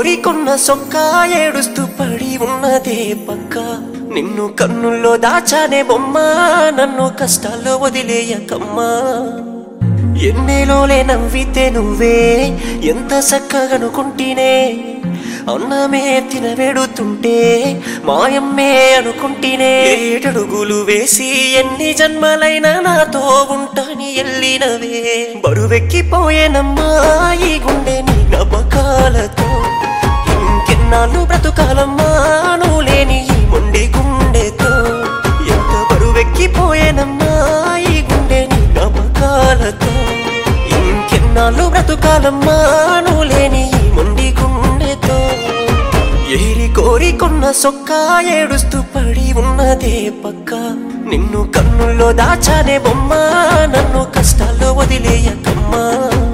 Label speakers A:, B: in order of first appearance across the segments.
A: కోరికొన్న సొక్క ఏడుస్తూ పడి ఉన్నదే పక్క నిన్ను కన్నుల్లో దాచానే బొమ్మ నన్ను కష్టాల్లో వదిలేయకమ్మా ఎన్నేలోలే నవ్వితే నువ్వే ఎంత చక్కగనుకుంటేనే అన్నమే తినవెడుతుంటే మాయమ్మే అనుకుంటేనే ఏటడుగులు వేసి ఎన్ని జన్మలైనా నాతో ఉంటాని ఎల్లినవే బరువెక్కిపోయేనమ్మా ఈ గుండె నీ నమ్మకాలతో ఇంకెన్నాళ్ళు బ్రతుకాలమ్మా నువ్వు లేని ఈ మొండి గుండెతో ఎంత బరువెక్కిపోయేనమ్మా ఈ గుండె నీ నమ్మకాలతో ఇంకెన్నాళ్ళు బ్రతుకాలమ్మా నువ్వు లేని ఈ మొండి గుండెతో ఏరి కోరికొన్న సొక్క ఏడుస్తూ పడి ఉన్నదే పక్క నిన్ను కన్నుల్లో దాచానే బొమ్మ నన్ను కష్టాల్లో వదిలేయకమ్మా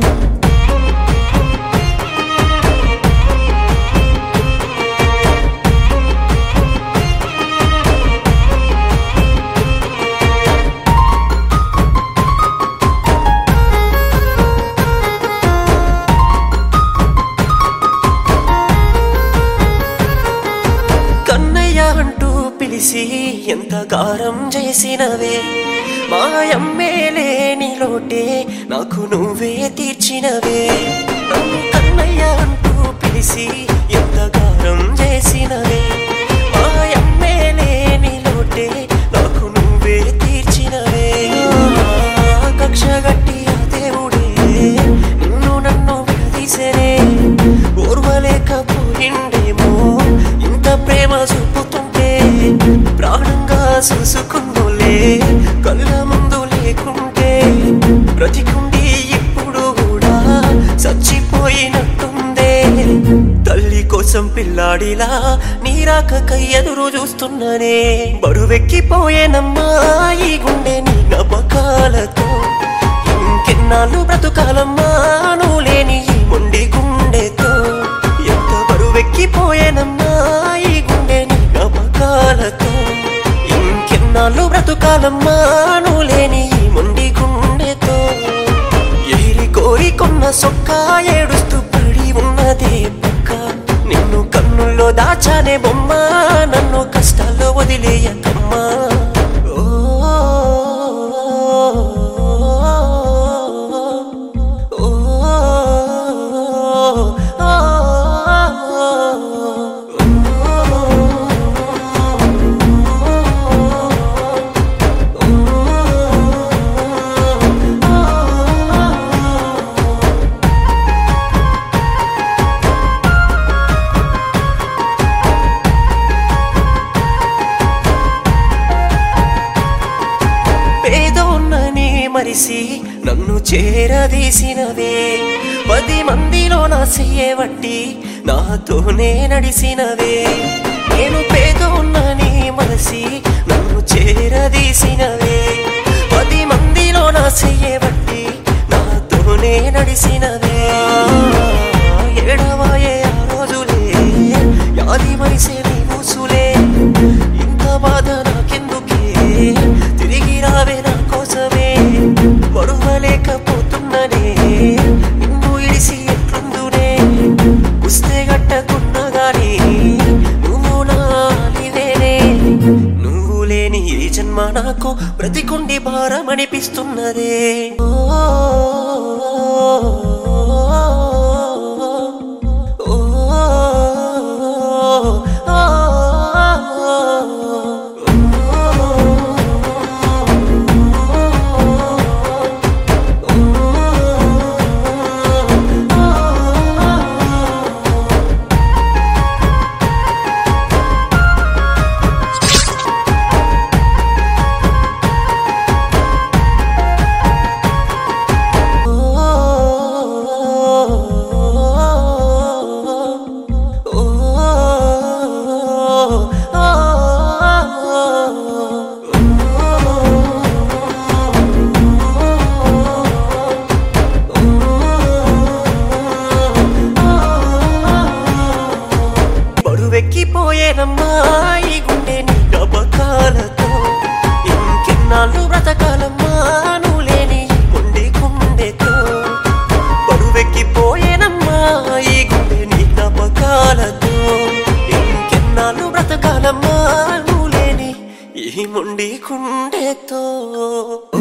A: కన్నయ్య అంటూ పిలిచి ఎంత గారం చేసినవే మాయమ్మేలే నీలోటే నాకు నువ్వే తీర్చినవే నన్ను కన్నయ్య అంటూ పిలిచి ఎంత గారం చేసినవే మాయమ్మేలే నీలోటే నాకు నువ్వే తీర్చినవే ఆ కక్ష గట్టి ఆ దేవుడే నిన్ను నన్ను విడదీసరే ఓర్వలేకపోయిండేమో ఇంత ప్రేమ చూపుతుంటే ప్రాణంగా చూసుకున్నోలే కళ్ళ ముందు లేకుంటే బ్రతికుండి ఇప్పుడు కూడా చచ్చిపోయినట్టుందే తల్లి కోసం పిల్లాడిలా నీరాకకై ఎదురు చూస్తున్నానే బరువెక్కిపోయేనమ్మా ఈ గుండె నీ నమ్మకాలతో ఇంకెన్నాళ్ళు బ్రతుకాలమ్మా నువ్వు లేని ఈ మొండి గుండెతో ఎంత బరువెక్కిపోయేనమ్మా ఈ గుండె నీ నమ్మకాలతో ఇంకెన్నాళ్ళు బ్రతుకాలమ్మా నువ్వు లేని ఈ మొండి గుండెతో ఏరి కోరికొన్న సొక్క ఏడుస్తూ పడి ఉన్నదే పక్క నిన్ను కన్నుల్లో దాచానే బొమ్మ నన్ను కష్టాల్లో వదిలేయకమ్మా ఓ, ఓ, పేదోన్నని మరిసి నన్ను చేరదీసినవే పది మందిలో నా చెయ్యబట్టి నాతోనే నడిసినవే నేను పేదోన్నని మరసి నన్ను చేరదీసినవే పది మందిలో నా చెయ్యబట్టి నాతోనే నడిసినవే ఏడవాయే ఆ రోజులే యాది మరిసే నీ ఊసులే ఇంత బాధ నాకెందుకే తిరిగి రావే నా కోసమే మరువలేకపోతున్ననే నిన్ను ఇడిసి ఎట్లుందునే పుస్తే గట్టకున్నా గాని నువ్వు నాలివేనే నువ్వు లేని ఈ జన్మ నాకు బ్రతికుండి భారం అనిపిస్తున్నదే ఓ, ఓ, బరువెక్కిపోయేనమ్మా ఈ గుండె నీ గబకాలతో ఇంకెన్నాళ్ళు బ్రతకాలమ్మా నువ్వు లేని ఈ గుండె గుండెతో బరువెక్కిపోయేనమ్మా ఈ గుండె నీ నమ్మకాలతో గుండెతో